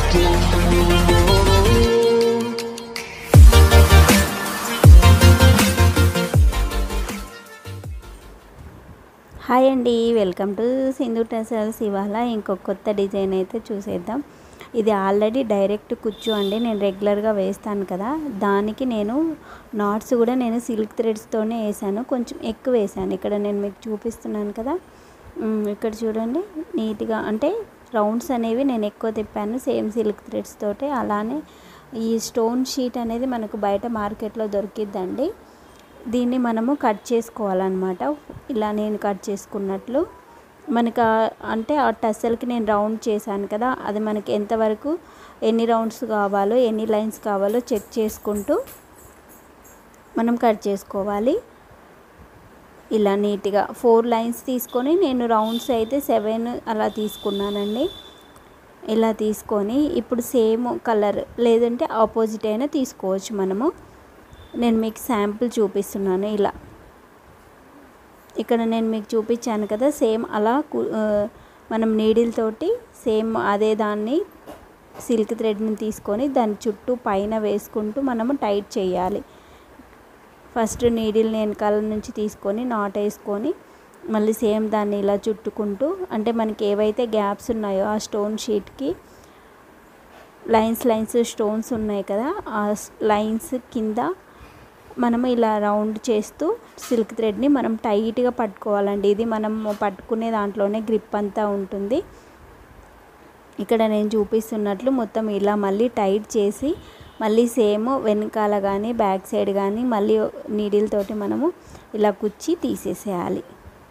hi అండి welcome to Sindhu tassels ఇవాళ ఇంకొక కొత్త డిజైన్ అయితే చూసేద్దాం ఇది ఆల్రెడీ డైరెక్ట్ కుచ్చు అండి నేను రెగ్యులర్గా వేస్తాను కదా దానికి నేను నాట్స్ కూడా నేను సిల్క్ థ్రెడ్స్తోనే వేసాను కొంచెం ఎక్కువ వేసాను ఇక్కడ నేను మీకు చూపిస్తున్నాను కదా ఉమ్, ఇక్కడ చూడండి నీట్గా అంటే రౌండ్స్ అనేవి నేను ఎక్కువ తిప్పాను సేమ్ సిల్క్ థ్రెడ్స్ తోటి అలానే ఈ స్టోన్ షీట్ అనేది మనకు బయట మార్కెట్లో దొరికిద్దండి దీన్ని మనము కట్ చేసుకోవాలన్నమాట ఇలా నేను కట్ చేసుకున్నట్లు మనకు ఆ- అంటే ఆ టస్సల్కి నేను రౌండ్ చేశాను కదా అది మనకి ఎంతవరకు ఎన్ని రౌండ్స్ కావాలో ఎన్ని లైన్స్ కావాలో చెక్ చేసుకుంటూ మనం కట్ చేసుకోవాలి ఇలా నీట్గా ఫోర్ లైన్స్ తీసుకొని నేను రౌండ్స్ అయితే సెవెన్ అలా తీసుకున్నానండి ఇలా తీసుకొని ఇప్పుడు సేమ్ కలర్ లేదంటే ఆపోజిట్ అయినా తీసుకోవచ్చు మనము నేను మీకు శాంపుల్ చూపిస్తున్నాను ఇలా ఇక్కడ నేను మీకు చూపించాను కదా సేమ్ అలా కు- ఆ, మనం నీడిల్ తోటి సేమ్ అదే దాన్ని సిల్క్ థ్రెడ్ని తీసుకొని దాని చుట్టూ పైన వేసుకుంటూ మనము టైట్ చేయాలి ఫస్ట్ నీడిల్ వెనకాల నుంచి తీసుకొని నాట్ వేసుకొని మళ్ళీ సేమ్ దాన్ని ఇలా చుట్టుకుంటూ అంటే మనకి ఏవైతే గ్యాప్స్ ఉన్నాయో ఆ స్టోన్ షీట్కి లైన్స్ లైన్స్ స్టోన్స్ ఉన్నాయి కదా ఆ లైన్స్ కింద మనము ఇలా రౌండ్ చేస్తూ సిల్క్ థ్రెడ్ని మనం టైట్గా పట్టుకోవాలండి ఇది మనం పట్టుకునే దాంట్లోనే గ్రిప్ అంతా ఉంటుంది ఇక్కడ నేను చూపిస్తున్నట్లు మొత్తం ఇలా మళ్ళీ టైట్ చేసి మళ్ళీ సేమ్ వెనకాల కానీ బ్యాక్ సైడ్ కానీ మళ్ళీ నీడిల్ తోటి మనము ఇలా కుచ్చి తీసేసేయాలి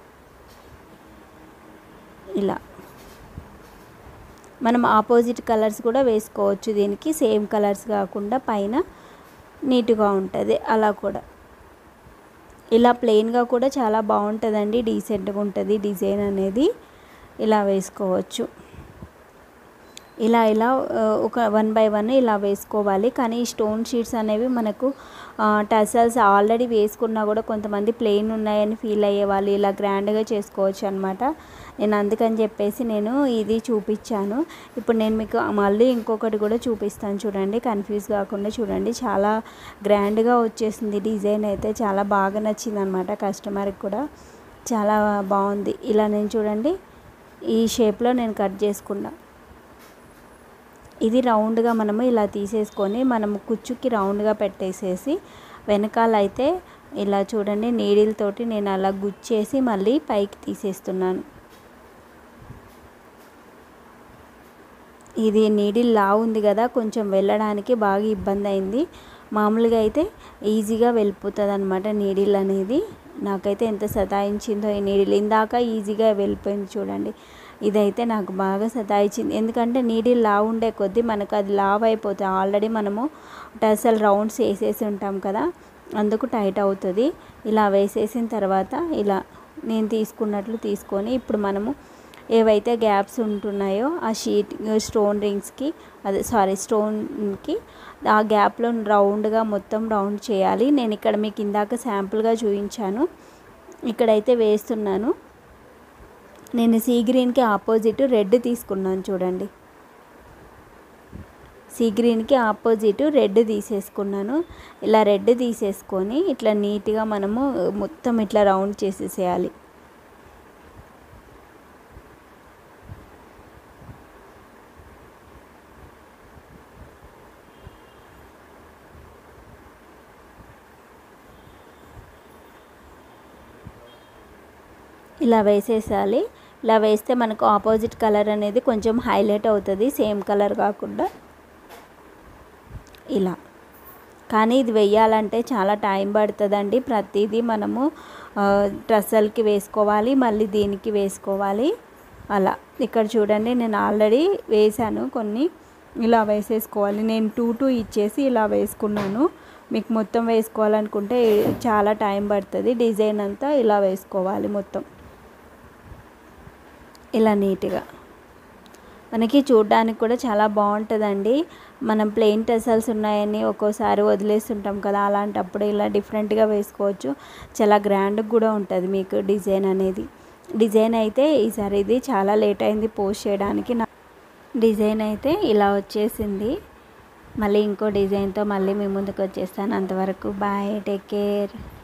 ఇలా మనం ఆపోజిట్ కలర్స్ కూడా వేసుకోవచ్చు దీనికి సేమ్ కలర్స్ కాకుండా పైన నీట్గా ఉంటుంది అలా కూడా ఇలా ప్లెయిన్గా కూడా చాలా బాగుంటుందండి డీసెంట్గా ఉంటుంది డిజైన్ అనేది ఇలా వేసుకోవచ్చు ఇలా ఇలా ఆ, ఒక వన్ బై వన్ ఇలా వేసుకోవాలి కానీ ఈ స్టోన్ షీట్స్ అనేవి మనకు టసల్స్ ఆల్రెడీ వేసుకున్నా కూడా కొంతమంది ప్లెయిన్ ఉన్నాయని ఫీల్ అయ్యే వాళ్ళు ఇలా గ్రాండ్గా చేసుకోవచ్చు అనమాట నేను అందుకని చెప్పేసి నేను ఇది చూపించాను ఇప్పుడు నేను మీకు మళ్ళీ ఇంకొకటి కూడా చూపిస్తాను చూడండి కన్ఫ్యూజ్ కాకుండా చూడండి చాలా గ్రాండ్గా వచ్చేసింది డిజైన్ అయితే చాలా బాగా నచ్చింది అనమాట కస్టమర్కి కూడా చాలా బాగుంది ఇలా నేను చూడండి ఈ షేప్లో నేను కట్ చేసుకున్నా ఇది రౌండ్గా మనము ఇలా తీసేసుకొని మనము కుచ్చుకి రౌండ్గా పెట్టేసేసి వెనకాల అయితే ఇలా చూడండి నీడిల్ తోటి నేను అలా గుచ్చేసి మళ్ళీ పైకి తీసేస్తున్నాను ఇది నీడిల్ లా ఉంది కదా కొంచెం వెళ్ళడానికి బాగా ఇబ్బంది అయింది మామూలుగా అయితే ఈజీగా వెళ్ళిపోతుంది అనమాట నీడిల్ అనేది నాకైతే ఎంత సతాయించిందో ఈ నీడిల్ ఇందాక ఈజీగా వెళ్ళిపోయింది చూడండి ఇదైతే నాకు బాగా సతాయించింది ఎందుకంటే నీడిల్ లావ్ ఉండే కొద్దీ మనకు అది లావ్ అయిపోతుంది ఆల్రెడీ మనము టసల్ రౌండ్స్ వేసేసి ఉంటాం కదా అందుకు టైట్ అవుతుంది ఇలా వేసేసిన తర్వాత ఇలా నేను తీసుకున్నట్లు తీసుకొని ఇప్పుడు మనము ఏవైతే గ్యాప్స్ ఉంటున్నాయో ఆ షీట్ స్టోన్ రింగ్స్కి అదే సారీ స్టోన్కి ఆ గ్యాప్లో రౌండ్గా మొత్తం రౌండ్ చేయాలి నేను ఇక్కడ మీకు ఇందాక శాంపుల్గా చూపించాను ఇక్కడైతే వేస్తున్నాను నేను సీ గ్రీన్కి ఆపోజిట్ రెడ్ తీసుకున్నాను చూడండి సీ గ్రీన్కి ఆపోజిట్ రెడ్ తీసేసుకున్నాను ఇలా రెడ్ తీసేసుకొని ఇట్లా నీట్గా మనము మొత్తం ఇట్లా రౌండ్ చేసేసేయాలి ఇలా వేసేసాలి ఇలా వేస్తే మనకు ఆపోజిట్ కలర్ అనేది కొంచెం హైలైట్ అవుతుంది సేమ్ కలర్ కాకుండా ఇలా కానీ ఇది వెయ్యాలంటే చాలా టైం పడుతుందండి ప్రతిదీ మనము డ్రెస్సల్కి వేసుకోవాలి మళ్ళీ దీనికి వేసుకోవాలి అలా ఇక్కడ చూడండి నేను ఆల్రెడీ వేసాను కొన్ని ఇలా వేసేసుకోవాలి నేను టూ టూ ఇచ్చేసి ఇలా వేసుకున్నాను మీకు మొత్తం వేసుకోవాలనుకుంటే చాలా టైం పడుతుంది డిజైన్ అంతా ఇలా వేసుకోవాలి మొత్తం ఇలా నీట్గా మనకి చూడడానికి కూడా చాలా బాగుంటుందండి మనం ప్లెయిన్ టెసల్స్ ఉన్నాయని ఒక్కోసారి వదిలేస్తుంటాం కదా అలాంటప్పుడు ఇలా డిఫరెంట్గా వేసుకోవచ్చు చాలా గ్రాండ్గా కూడా ఉంటుంది మీకు డిజైన్ అనేది డిజైన్ అయితే ఈసారి ఇది చాలా లేట్ అయింది పోస్ట్ చేయడానికి నా డిజైన్ అయితే ఇలా వచ్చేసింది మళ్ళీ ఇంకో డిజైన్తో మళ్ళీ మీ ముందుకు వచ్చేస్తాను అంతవరకు బాయ్ టేక్ కేర్